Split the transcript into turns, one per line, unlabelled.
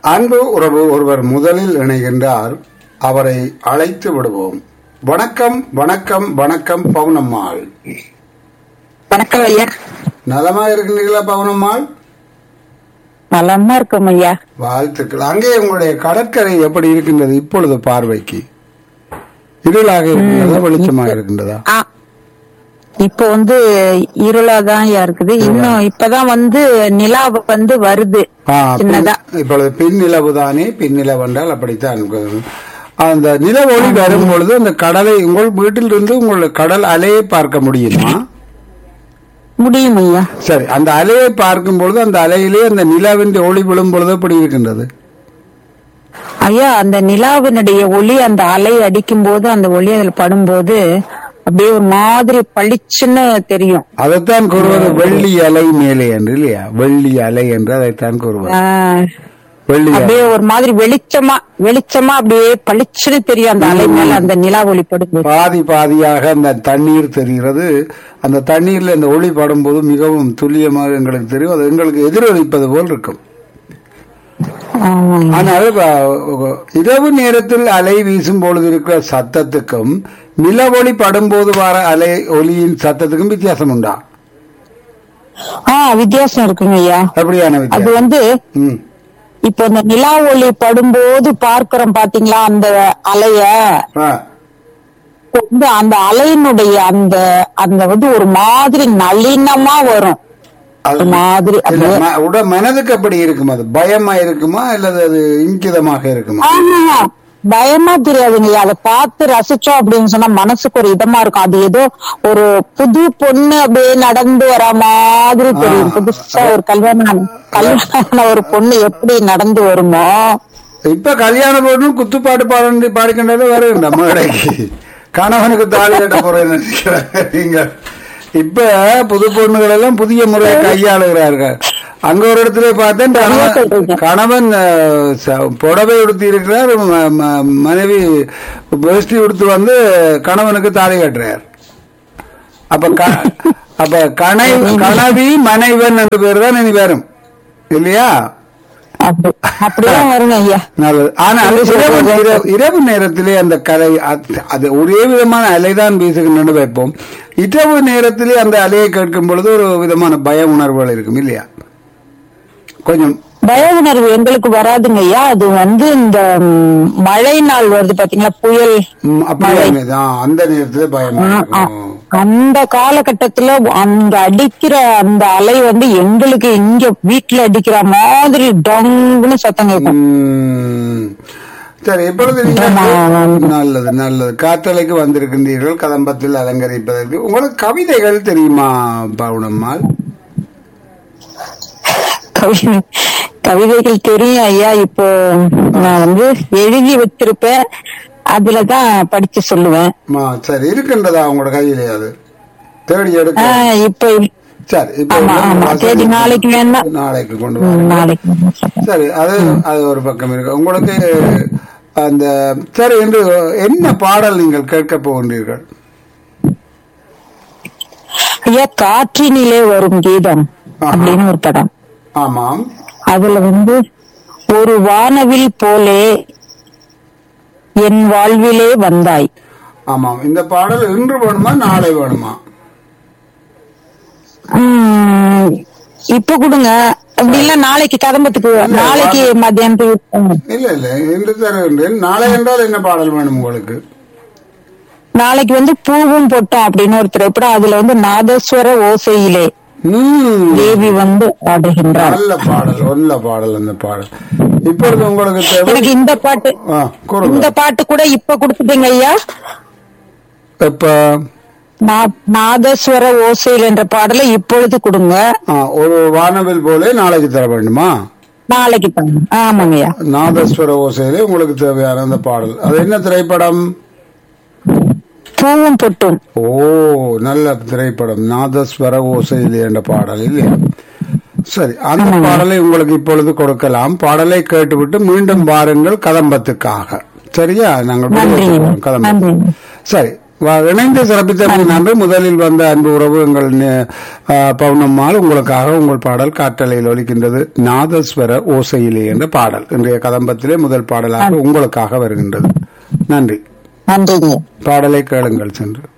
அன்பு உறவு ஒருவர் முதலில் இணைகின்றார் அவரை அழைத்து விடுவோம் வணக்கம் வணக்கம் வணக்கம் பவுனம்மாள்
வணக்கம் ஐயா
நலமா இருக்கின்றீர்களா பவுனம்மாள்
நலமா இருக்கும் ஐயா
வாழ்த்துக்கள் அங்கே உங்களுடைய கடற்கரை எப்படி இருக்கின்றது இப்பொழுது பார்வைக்கு இருளாக இருக்கின்றதா வெளிச்சமாக இருக்கின்றதா
ஆ, இப்போ வந்து இருளாதான் ஐயா இருக்குது இன்னும் இப்பதான் வந்து நிலா வந்து வருது
ஆ,
சின்னதா
பின்- இப்பொழுது பின் நிலவு தானே பின் நிலவு என்றால் அப்படித்தான் இருக்கும். அந்த நில ஒளி வரும் பொழுது அந்த கடலை உங்கள் வீட்டில் இருந்து உங்கள் கடல் அலையை பார்க்க முடியுமா
முடியும் ஐயா
சரி அந்த அலையை பார்க்கும் பொழுது அந்த அலையிலே அந்த நிலவின் ஒளி விழும் பொழுது எப்படி இருக்கின்றது
ஐயா அந்த நிலாவினுடைய ஒளி அந்த அலை அடிக்கும் போது அந்த ஒளி அதில் படும்போது அப்படியே ஒரு மாதிரி பளிச்சுன்னு தெரியும்
அதைத்தான் கூறுவது வெள்ளி அலை மேலே என்று இல்லையா வெள்ளி அலை என்று அதைத்தான் கூறுவது
ஆ,
வெள்ளி அலை
அப்படியே ஒரு மாதிரி வெளிச்சமா வெளிச்சமா அப்படியே பளிச்சுன்னு தெரியும் அந்த அலை மேல அந்த நிலா ஒளி படும்போது
பாதி பாதியாக அந்த தண்ணீர் தெரிகிறது அந்த தண்ணீர்ல இந்த ஒளி படும்போது மிகவும் துல்லியமாக எங்களுக்கு தெரியும் அது எங்களுக்கு எதிரொலிப்பது போல் இருக்கும்
ஆமாங்க.
ஆனால் வ- இரவு நேரத்தில் அலை வீசும் பொழுது இருக்கிற சத்தத்துக்கும் நிலவொளி படும்போது வர அலை ஒலியின் சத்தத்துக்கும் வித்தியாசம் உண்டா
ஆ வித்தியாசம் இருக்குங்க ஐயா
அப்படியான
அது
வித்தியாசம்
வந்து
ம்.
இப்போ இந்த நிலா ஒளி படும்போது பார்க்கிறோம் பாத்தீங்களா அந்த அலைய
ஆ.
வந்து அந்த அலையினுடைய அந்த அந்த வந்து ஒரு மாதிரி நளினமா வரும்
அது
ஒரு மாதிரி
இல்ல,
அப்படியே
ம- உட மனதுக்கு அப்படி இருக்குமா அது பயமா இருக்குமா அல்லது அது இங்கிதமாக இருக்குமா
ஆஹா, பயமா தெரியாதுங்க அதை பார்த்து ரசிச்சோம் அப்படின்னு சொன்னா மனசுக்கு ஒரு இதமா இருக்கும் அது ஏதோ ஒரு புது பொண்ணு அப்படியே நடந்து வர மாதிரி தெரியும்
ஆ.
புதுசா ஒரு கல்யாணம் கல்யாணம் ஒரு பொண்ணு எப்படி நடந்து வருமோ
இப்ப கல்யாண பொண்ணு குத்துப்பாட்டு பாடு பாடிக்கின்றது வருகின்ற மேடைக்கு கணவனுக்கு தாலி கட்ட போறேன்னு நினைக்கிறாங்க நீங்க இப்ப புது பொண்ணுகள் எல்லாம் புதிய முறையை கையாளுகிறார்கள் அங்க ஒரு இடத்துல பார்த்தேன் கணவன் கணவன் அஹ், ச- புடவை உடுத்தி இருக்கிறார் ம- ம- மனைவி வேஷ்டி உடுத்து வந்து கணவனுக்கு தாலி கட்டுறார் அப்ப க- அப்ப கணை கணவி மனைவன் என்று பேர் தான் இனி வரும் இல்லையா
அப்படி அப்படிதான் வருங்க ஐயா
நல்லது ஆனால் இரவு இரவு- இரவு நேரத்திலே அந்த கலை அது- அது ஒரே விதமான அலைதான் வீசுகின்றன வைப்போம் இரவு நேரத்திலே அந்த அலையை கேட்கும் பொழுது ஒரு விதமான பய உணர்வுகள் இருக்கும் இல்லையா கொஞ்சம்
பய உணர்வு எங்களுக்கு வராதுங்க ஐயா அது வந்து இந்த ம், மழை நாள் வருது பாத்தீங்களா புயல்
ம், அப்படியே தான் அந்த நேரத்திலே பயமா
ஆ, ஆ.
இருக்கும்
அந்த காலகட்டத்துல அங்க அடிக்கிற அந்த அலை வந்து எங்களுக்கு இங்க வீட்டுல அடிக்கிற மாதிரி டங்குன்னு சத்தம் கேட்கும்
ம். சரி இப்பொழுது நீங்கள் நல்லது நல்லது காற்றலைக்கு வந்திருக்கின்றீர்கள் கதம்பத்தில் அலங்கரிப்பதற்கு உங்களுக்கு கவிதைகள் தெரியுமா பவுனம்மாள்
கவி- கவிதைகள் தெரியும் ஐயா இப்போ நான் வந்து எழுதி வச்சிருப்பேன் அதுலதான் படிச்சு சொல்லுவேன்
மா, சரி இருக்கின்றதா உங்களோட கையிலே அது தேடி எடுக்க
ஆஹ் இப்போ
சரி இப்போ
ஆமா, ஆமா.
வசதி-
தேடி நாளைக்கு வேணா.
நாளைக்கு கொண்டு
ம்,
வர
நாளைக்கு வந்து சொல்றேன்.
சரி அது அது ஒரு பக்கம் இருக்கு உங்களுக்கு அந்த சரி என்று என்ன பாடல் நீங்கள் கேட்க போகின்றீர்கள்
ஐயா காற்றினிலே வரும் கீதம்
ஆஹா.
அப்படின்னு ஒரு படம்
ஆமாம்
அதுல வந்து ஒரு வானவில் போலே என் வாழ்விலே வந்தாய்
ஆமாம் இந்த பாடல் இன்று வேணுமா நாளை வேணுமா
உம், இப்ப கொடுங்க அப்படி இல்ல நாளைக்கு கதம்பத்துக்கு நாளைக்கு மத்தியானத்துக்கு ம்.
இல்ல இல்ல இன்று தருகின்றேன் நாளை என்றால் என்ன பாடல் வேணும் உங்களுக்கு
நாளைக்கு வந்து பூவும் பொட்டும் அப்படின்னு ஒரு திரைப்படம் அதுல வந்து நாதஸ்வர ஓசையிலே
ம்,
தேவி வந்து ஆடுகின்றார்
நல்ல பாடல் நல்ல பாடல் அந்த பாடல் இப்பொழுது உங்களுக்கு தேவை
எனக்கு இந்த பாட்டு
ஆ, கூறுங்க
இந்த பாட்டு கூட இப்ப கொடுத்துட்டீங்க ஐயா
இப்ப
நா- நாதஸ்வர ஓசையில் என்ற பாடலை இப்பொழுது கொடுங்க
ஆ, ஒரு வானவில் போலே நாளைக்கு தர வேண்டுமா
நாளைக்கு தாங்க ஆமாங்க ஐயா
நாதஸ்வர ஓசையிலே உங்களுக்கு தேவையான அந்த பாடல் அது என்ன திரைப்படம்
பூவும் பொட்டும்
ஓ நல்ல திரைப்படம் நாதஸ்வர ஓசையிலே என்ற பாடல் இல்லையா சரி அந்த பாடலை உங்களுக்கு இப்பொழுது கொடுக்கலாம் பாடலை கேட்டுவிட்டு மீண்டும் வாருங்கள் கதம்பத்துக்காக சரியா நாங்கள்
நன்றி
விடைபெற்றுக் கொள்வோம். கதம்பம்
நன்றி
சரி வா- இணைந்து சிறப்பித்தமைக்கு நன்றி முதலில் வந்த அன்பு உறவு எங்கள் நே- ஆ, பௌர்ணம்மாள் உங்களுக்காக உங்கள் பாடல் காற்றலையில் ஒலிக்கின்றது நாதஸ்வர ஓசையிலே என்ற பாடல் இன்றைய கதம்பத்திலே முதல் பாடலாக உங்களுக்காக வருகின்றது நன்றி
நன்றிங்க
பாடலை கேளுங்கள் சென்று